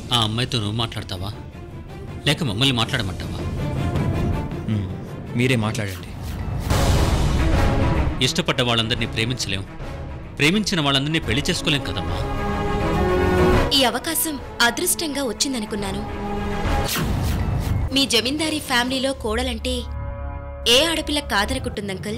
ఆ అమ్మాయితో నువ్వు మాట్లాడతావా లేక మమ్మల్ని మాట్లాడమంటావా మ్మ్. మీరే మాట్లాడండి ఇష్టపడ్డ వాళ్ళందరినీ ప్రేమించలేం ప్రేమించిన వాళ్ళందరినీ పెళ్లి చేసుకోలేం కదమ్మా ఈ అవకాశం అదృష్టంగా వచ్చిందనుకున్నాను మీ జమీందారీ ఫ్యామిలీలో కోడలంటే ఏ ఆడపిల్ల కాదనుకుంటుంది అంకుల్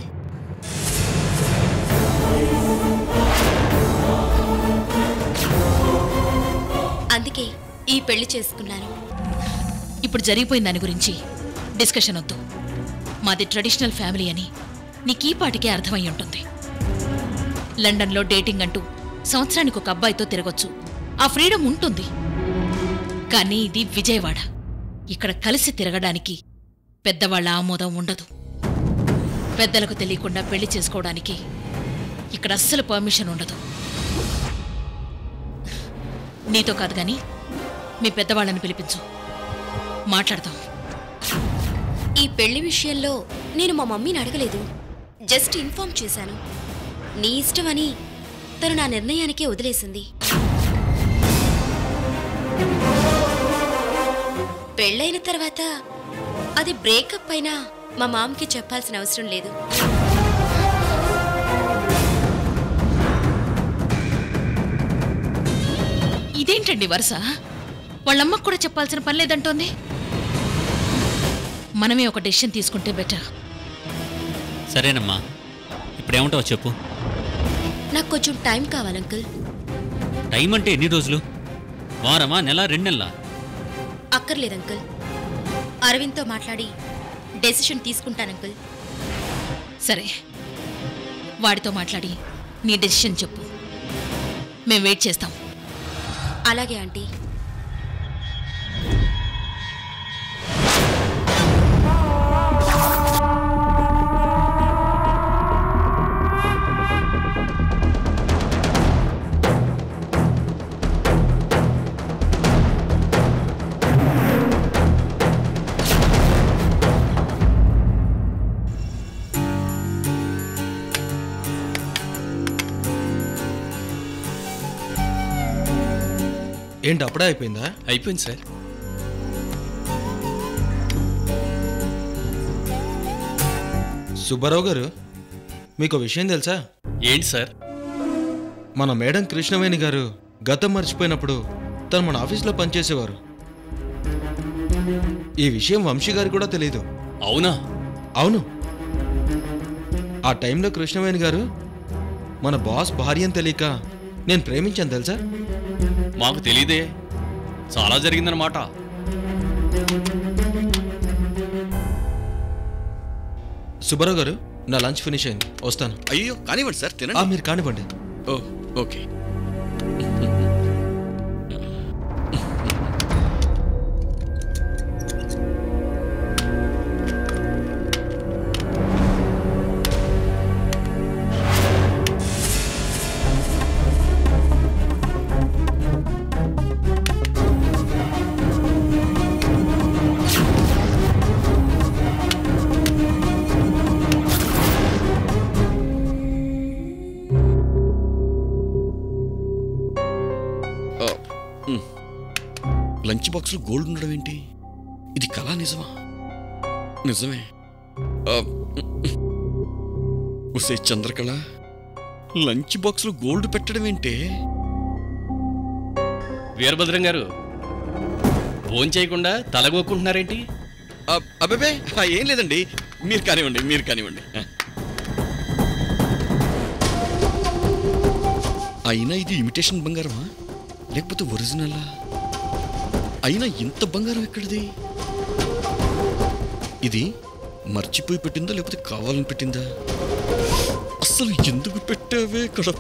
అందుకే ఈ పెళ్లి చేసుకున్నాను ఇప్పుడు జరిగిపోయిన దాని గురించి డిస్కషన్ వద్దు మాది ట్రెడిషనల్ ఫ్యామిలీ అని నీకీ పాటికే అర్థమై ఉంటుంది లండన్లో డేటింగ్ అంటూ సంవత్సరానికి ఒక అబ్బాయితో తిరగొచ్చు ఆ ఫ్రీడమ్ ఉంటుంది కానీ ఇది విజయవాడ ఇక్కడ కలిసి తిరగడానికి పెద్దవాళ్ల ఆమోదం ఉండదు పెద్దలకు తెలియకుండా పెళ్లి చేసుకోవడానికి ఇక్కడ అస్సలు పర్మిషన్ ఉండదు నీతో కాదు గాని మీ పెద్దవాళ్ళని పిలిపించు మాట్లాడదాం ఈ పెళ్లి విషయంలో నేను మా మమ్మీని అడగలేదు జస్ట్ ఇన్ఫార్మ్ చేశాను నీ ఇష్టమని తను నా నిర్ణయానికే వదిలేసింది పెళ్ళైన తర్వాత అది బ్రేకప్ అయినా మా మామకి చెప్పాల్సిన అవసరం లేదు ఇదేంటండి వరుస వాళ్ళమ్మకు కూడా చెప్పాల్సిన పని లేదంటోంది మనమే ఒక డెసిషన్ తీసుకుంటే బెటర్ సరేనమ్మా ఇప్పుడేమంటావు చెప్పు నాకు కొంచెం టైం కావాలి అంకుల్ టైం అంటే ఎన్ని రోజులు వారమా నెల రెండు నెలలా అక్కర్లేదు అంకుల్ అరవింద్తో మాట్లాడి డెసిషన్ తీసుకుంటాను అంకుల్ సరే వాడితో మాట్లాడి నీ డెసిషన్ చెప్పు మేము వెయిట్ చేస్తాం అలాగే ఆంటీ ఏంటి అప్పుడే అయిపోయిందా అయిపోయింది సార్ సుబ్బారావు గారు మీకు ఓ విషయం తెలుసా ఏంటి సార్ మన మేడం కృష్ణవేణి గారు గతం మర్చిపోయినప్పుడు తను మన ఆఫీస్లో పనిచేసేవారు ఈ విషయం వంశీ గారికి కూడా తెలియదు అవునా అవును ఆ టైంలో కృష్ణవేణి గారు మన బాస్ భార్య అని తెలియక నేను ప్రేమించాను తెలుసా మాకు తెలియదే చాలా జరిగిందనమాట సుబ్బారావు గారు నా లంచ్ ఫినిష్ అయింది వస్తాను అయ్యో కానివ్వండి సార్ ఆ, తినండి మీరు కానివ్వండి ఓ ఓకే ఆ, మ్. లంచ్ బాక్స్లో గోల్డ్ ఉండడం ఏంటి ఇది కళా నిజమా నిజమే ఆ, ఉసే చంద్రకళ లంచ్ బాక్స్లో గోల్డ్ పెట్టడం ఏంటే వీరభద్రం గారు ఫోన్ చేయకుండా తలగొక్కుంటున్నారేంటి ఆ, అబ్బబ్బే ఆ, ఏం లేదండి మీరు కానివ్వండి మీరు కానివ్వండి ఆ. అయినా ఇది ఇమిటేషన్ బంగారమా లేకపోతే ఒరిజినలా అయినా ఇంత బంగారం ఎక్కడిది ఇది మర్చిపోయి పెట్టిందా లేకపోతే కావాలని పెట్టిందా అస్సలు ఎందుకు పెట్టావే కడప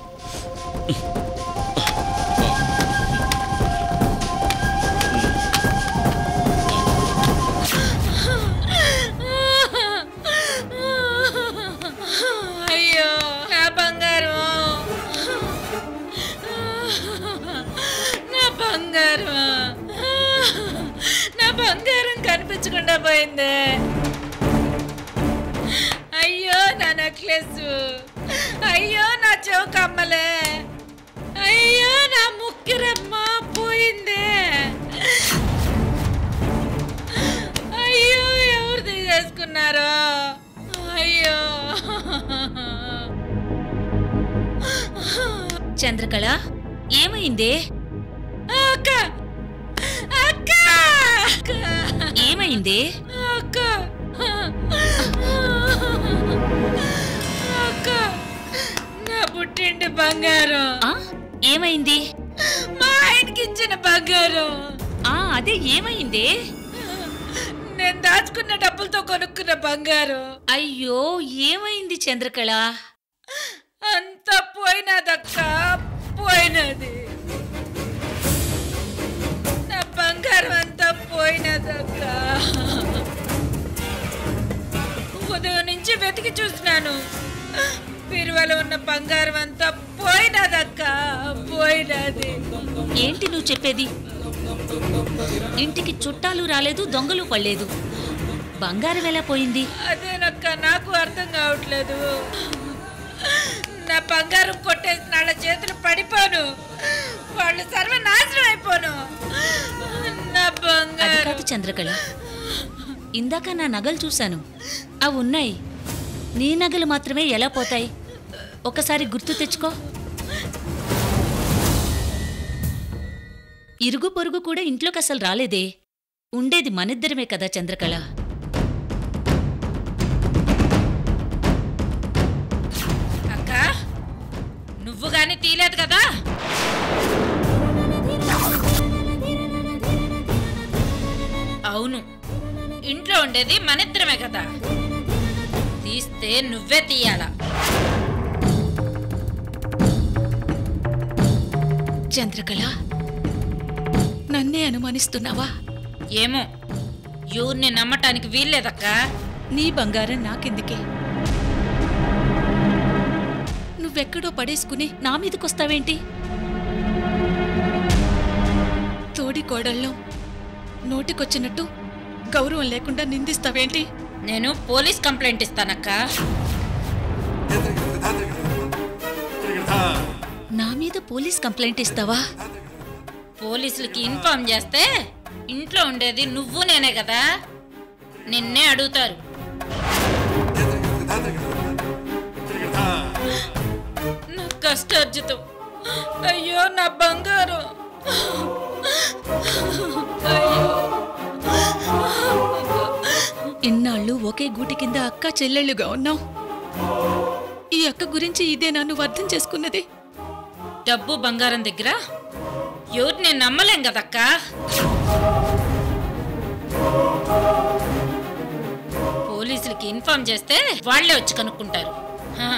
అయ్యో నా బంగారం నా బంగారం నా బంగారం కనిపించకుండా పోయిందే అయ్యో నా నెక్లెస్ అయ్యో నా చెవు కమ్మలే అయ్యో నా ముక్కిరమ్మ పోయిందే చంద్రకళ ఏమైందే అక్క అక్క ఏమైంది అక్క అక్క నా పుట్టింటి బంగారం ఏమైంది మా ఆయనకి ఇచ్చిన బంగారం ఆ అదే ఏమైంది నేను దాచుకున్న డబ్బులతో కొనుక్కున్న బంగారం అయ్యో ఏమైంది చంద్రకళ అంత పోయినదక్క పోయినది నా బంగారం అంతా పోయినదక్క ఉదయం నుంచి వెతికి చూస్తున్నాను బీరువాలో ఉన్న బంగారం అంతా పోయినదక్క పోయినది ఏంటి నువ్వు చెప్పేది ఇంటికి చుట్టాలు రాలేదు దొంగలు పడలేదు బంగారం ఎలా పోయింది అదేనక్క నాకు అర్థం కావట్లేదు నా బంగారం కొట్టేసి వాళ్ళ చేతులు పడిపోను వాళ్ళు సర్వనాశనం అయిపోను నా బంగారం కాదు చంద్రకళ ఇందాక నా నగలు చూశాను అవి ఉన్నాయి నీ నగలు మాత్రమే ఎలా పోతాయి ఒకసారి గుర్తు తెచ్చుకో ఇరుగు పొరుగు కూడా ఇంట్లోకి అసలు రాలేదే ఉండేది మనిద్దరమే కదా చంద్రకళ అక్క నువ్వు గాని తీలేదు కదా అవును ఇంట్లో ఉండేది మనిద్దరమే కదా తీస్తే నువ్వే తీయాలా చంద్రకళ నన్నే అనుమానిస్తున్నావా ఏమో ఎవరిని నమ్మటానికి వీల్లేదక్కా నీ బంగారం నాకెందుకే నువ్వెక్కడో పడేసుకుని నా మీదకొస్తావేంటి తోడి కోడల్లో నోటికొచ్చినట్టు గౌరవం లేకుండా నిందిస్తావేంటి నేను పోలీస్ కంప్లైంట్ ఇస్తానక్క నా మీద పోలీస్ కంప్లైంట్ ఇస్తావా పోలీసులకి ఇన్ఫార్మ్ చేస్తే ఇంట్లో ఉండేది నువ్వు నేనే కదా నిన్నే అడుగుతారు నా కష్టార్జితం అయ్యో నా బంగారం ఇన్నాళ్ళు ఒకే గూటి కింద అక్క చెల్లెళ్ళుగా ఉన్నాం ఈ అక్క గురించి ఇదే నన్ను అర్థం చేసుకున్నది డబ్బు బంగారం దగ్గర ఎవరు నేను నమ్మలేం కదక్క పోలీసులకి ఇన్ఫార్మ్ చేస్తే వాళ్ళే వచ్చి కనుక్కుంటారు హా.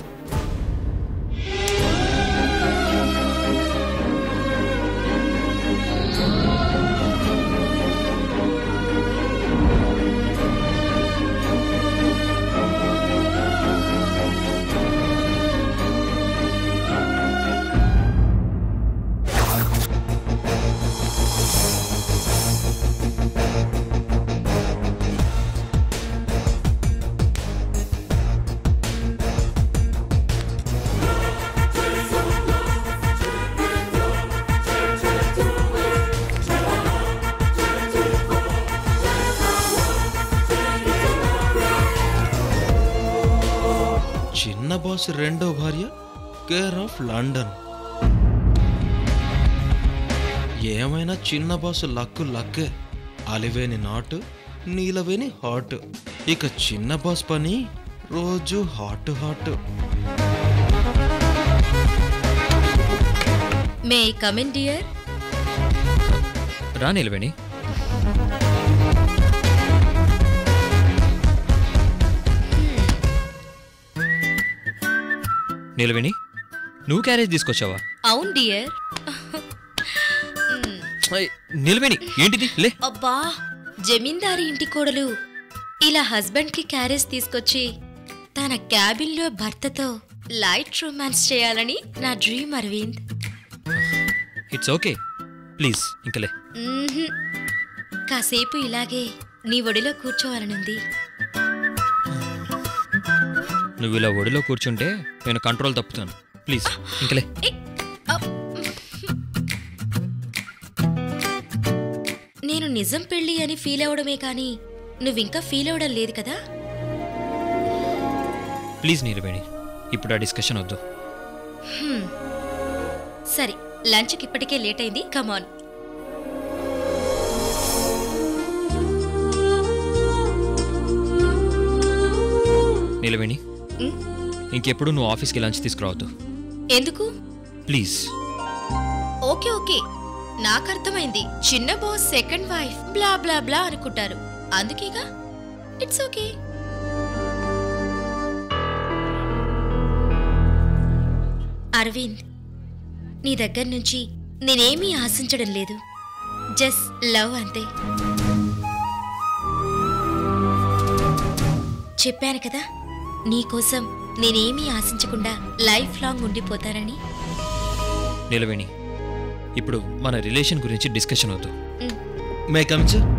చిన్న బాస్ రెండో భార్య కేర్ ఆఫ్ లండన్ ఏమైనా చిన్న బాస్ లక్కు లక్కే అలివేని నాటు నీలవేని హాట్ ఇక చిన్న బాస్ పని రోజు hot hot may come in dear రా నిలవేణి నిలవేణి నువ్వు క్యారేజ్ తీసుకొచ్చావా అవును డియర్ ఐ, నిలవేణి ఏంటిది లే అబ్బా జమీందారి ఇంటి కోడలు ఇలా హస్బెండ్ కి క్యారేజ్ తీసుకొచ్చి తన క్యాబిన్ లో భర్తతో లైట్ రొమాన్స్ చేయాలని నా dream Aravind it's okay please ఇంకలే మ్మ్హ్మ్. కాసేపు ఇలాగే నీ ఒడిలో కూర్చోవాలనుంది నువ్వు ఇలా ఒడిలో కూర్చుంటే నేను కంట్రోల్ తప్పుతాను ప్లీజ్ ఇంకలే ఏ, అప్. నేను నిజం పెళ్ళి అని ఫీల్ అవడమే కానీ నువ్వింకా ఫీల్ అవడం లేదు కదా ప్లీజ్ నీలవేణి ఇప్పుడు ఆ డిస్కషన్ వద్దు హ్మ్. లంచ్కి ఇప్పటికే లేట్ అయింది కమాన్ నీలవేణి ఉమ్, ఇంకెప్పుడు నువ్వు ఆఫీస్కి లంచ్ తీసుకురావద్దు ఎందుకు ప్లీజ్ ఓకే ఓకే నాకు అర్థమైంది చిన్న boss second wife blah blah blah అనుకుంటారు అందుకేగా ఇట్స్ ఓకే అరవింద్ నీ దగ్గర నుంచి నేనేమీ ఆశించడం లేదు జస్ట్ లవ్ అంతే చెప్పాను కదా నీకోసం నేనేమీ ఆశించకుండా లైఫ్ లాంగ్ ఉండిపోతానని నీలవేణి ఇప్పుడు మన రిలేషన్ గురించి డిస్కషన్ అవుతూ may coming sir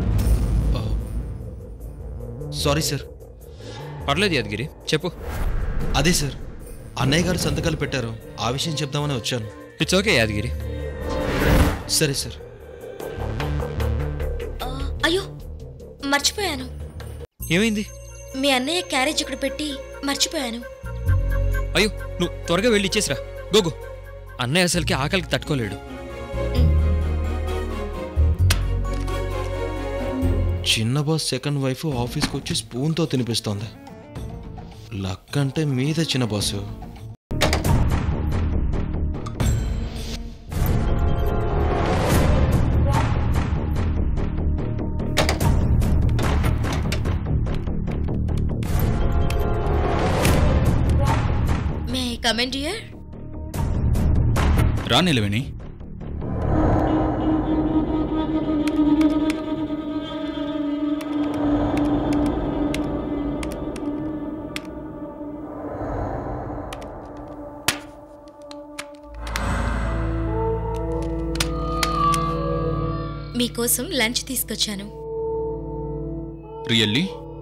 sorry sir పర్లేదు యాదగిరి చెప్పు అదే సార్ అన్నయ్య గారు సంతకాలు పెట్టారు ఆ విషయం చెప్దామని వచ్చాను ఇట్స్ ఓకే యాదగిరి సరే సార్ ఆ, అయ్యో మర్చిపోయాను ఏమైంది మీ అన్నయ్య క్యారేజ్ ఇక్కడ పెట్టి మర్చిపోయాను అయ్యో నువ్వు త్వరగా వెళ్ళి ఇచ్చేసిరా గోగో అన్నయ్య అసలుకి ఆకలికి తట్టుకోలేడు చిన్న బాస్ సెకండ్ వైఫ్ ఆఫీస్కి వచ్చి స్పూన్తో తినిపిస్తోంది లక్ అంటే మీద చిన్న బాసు మే కమెంట్ ఇయర్ రా నిలవేణి మీకోసం లంచ్ తీసుకొచ్చాను రియల్లీ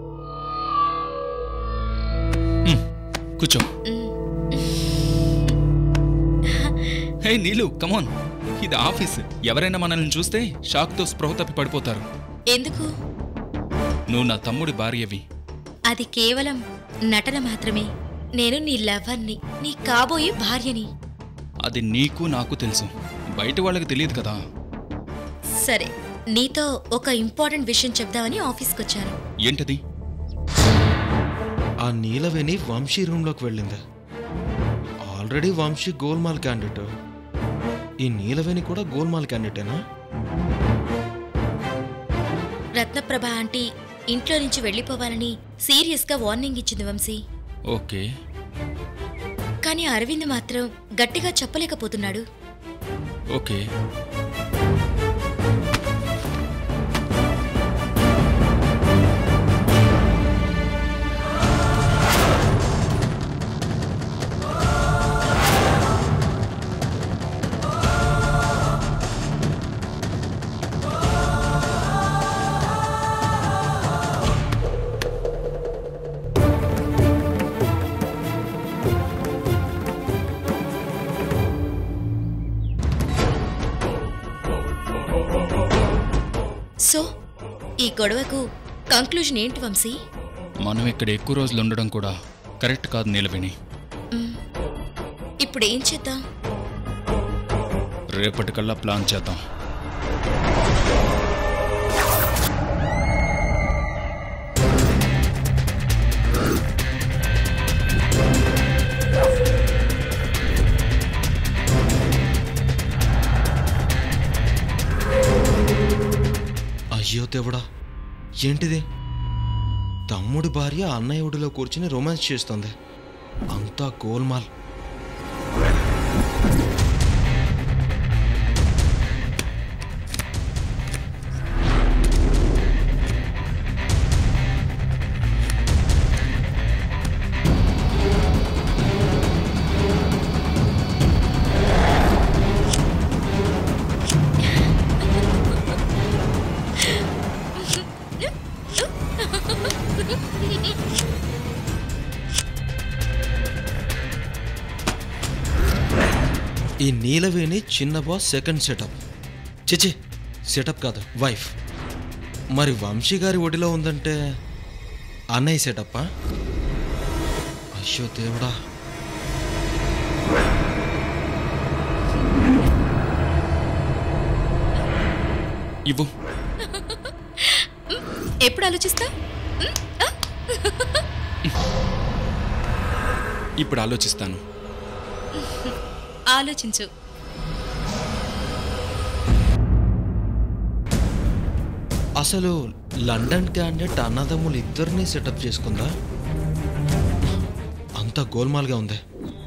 కూర్చో హే నీలు కమాన్ ఇది ఆఫీస్ ఎవరైనా మనల్ని చూస్తే షాక్తో స్పృహ తప్పి పడిపోతారు ఎందుకు నువ్వు నా తమ్ముడి భార్యవి అది కేవలం నటన మాత్రమే నేను నీ లవర్ని నీ కాబోయే భార్యని అది నీకు నాకు తెలుసు బయట వాళ్ళకి తెలియదు కదా సరే నీతో ఒక ఇంపార్టెంట్ విషయం చెప్దామని ఆఫీస్కి వచ్చాను ఏంటది ఆ నీలవేణి వంశీ రూమ్లోకి వెళ్ళింది ఆల్రెడీ వంశీ గోల్మాల్ క్యాండిడేట్ ఈ నీలవేణి కూడా గోల్మాల్ క్యాండిడేటేనా రత్నప్రభ ఆంటీ ఇంట్లో నుంచి వెళ్ళిపోవాలని సీరియస్గా వార్నింగ్ ఇచ్చింది వంశీ ఓకే కానీ అరవింద్ మాత్రం గట్టిగా చెప్పలేకపోతున్నాడు ఓకే సో ఈ గొడవకు కంక్లూజన్ ఏంటి వంశీ మనం ఇక్కడ ఎక్కువ రోజులు ఉండడం కూడా కరెక్ట్ కాదు నీలవేణి ఇప్పుడు ఏం చేద్దాం రేపటికల్లా ప్లాన్ చేద్దాం అయ్యో దేవుడా ఏంటిది తమ్ముడి భార్య అన్నయ్య ఒడిలో కూర్చుని రొమాన్స్ చేస్తోంది అంతా గోల్మాల్ ఈ నీలవేణి చిన్న బాస్ సెకండ్ సెటప్ చిచి సెటప్ కాదు వైఫ్ మరి వంశీ గారి ఒడిలో ఉందంటే అన్నయ్య సెటప్పా అయ్యో దేవుడా ఇవ్వు ఎప్పుడు ఆలోచిస్తా ఇప్పుడు ఆలోచిస్తాను ఆలోచించు అసలు లండన్ క్యాండిడేట్ అన్నదమ్ములు ఇద్దరిని సెటప్ చేసుకుందా అంత గోల్మాల్గా ఉంది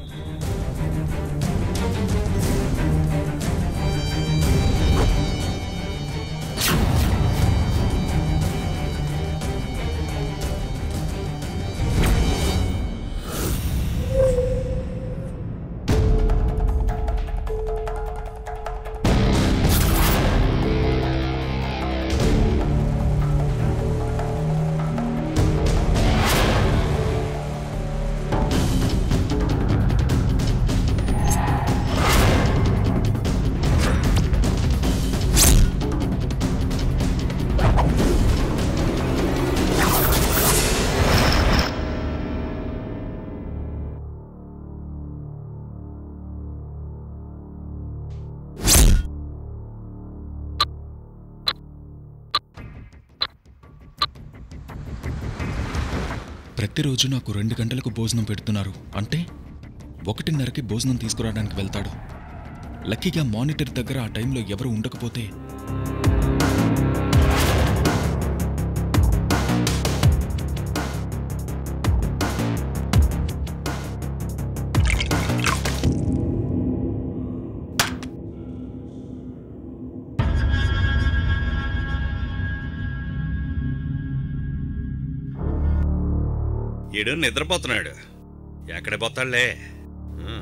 ప్రతిరోజు నాకు రెండు గంటలకు భోజనం పెడుతున్నారు అంటే ఒకటిన్నరకి భోజనం తీసుకురావడానికి వెళ్తాడు లక్కీగా మానిటర్ దగ్గర ఆ టైంలో ఎవరు ఉండకపోతే ఈడు నిద్రపోతున్నాడు ఎక్కడ పోతాడులే ఉం.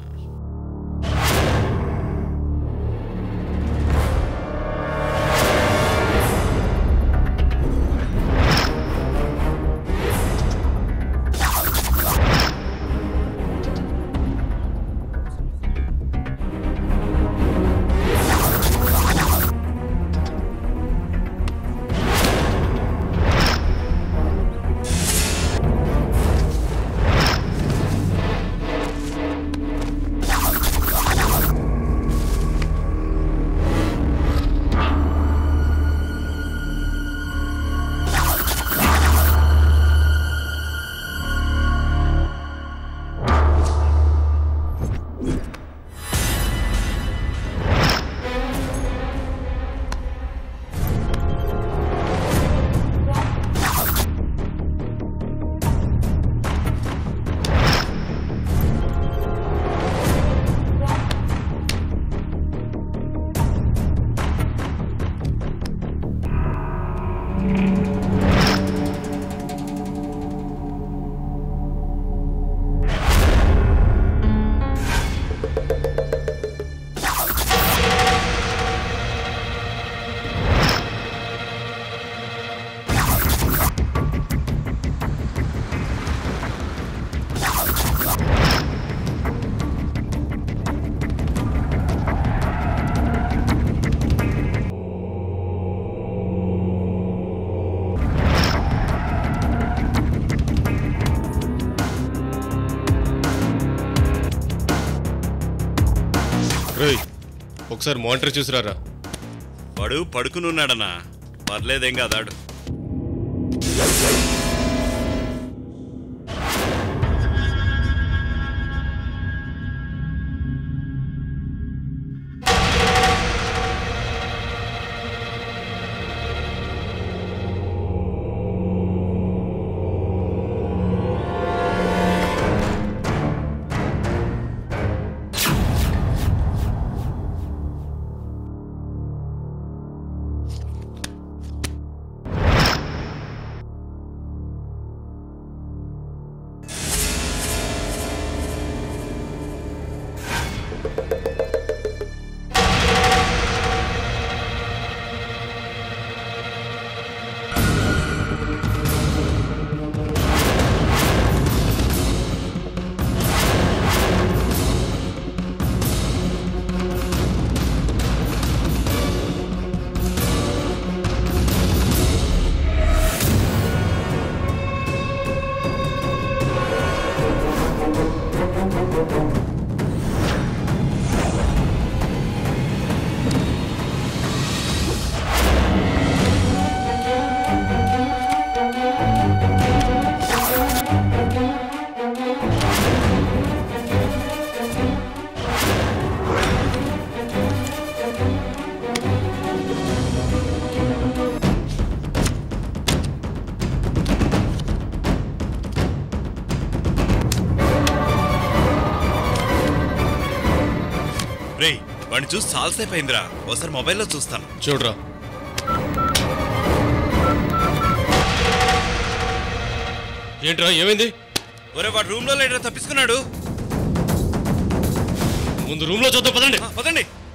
రేయ్ ఒకసారి మానిటర్ చూసిరారా వాడు పడుకుని ఉన్నాడన్నా పర్లేదేం కాదాడు వాడిని చూసి చాలాసేపు అయిందిరా ఒకసారి మొబైల్లో చూస్తాను చూడరా ఏంట్రా ఏమైంది ఒరే వాడు రూమ్ లో లేడరా తప్పించుకున్నాడు ముందు రూమ్ లో చూద్దాం పదండి ఆ, పదండి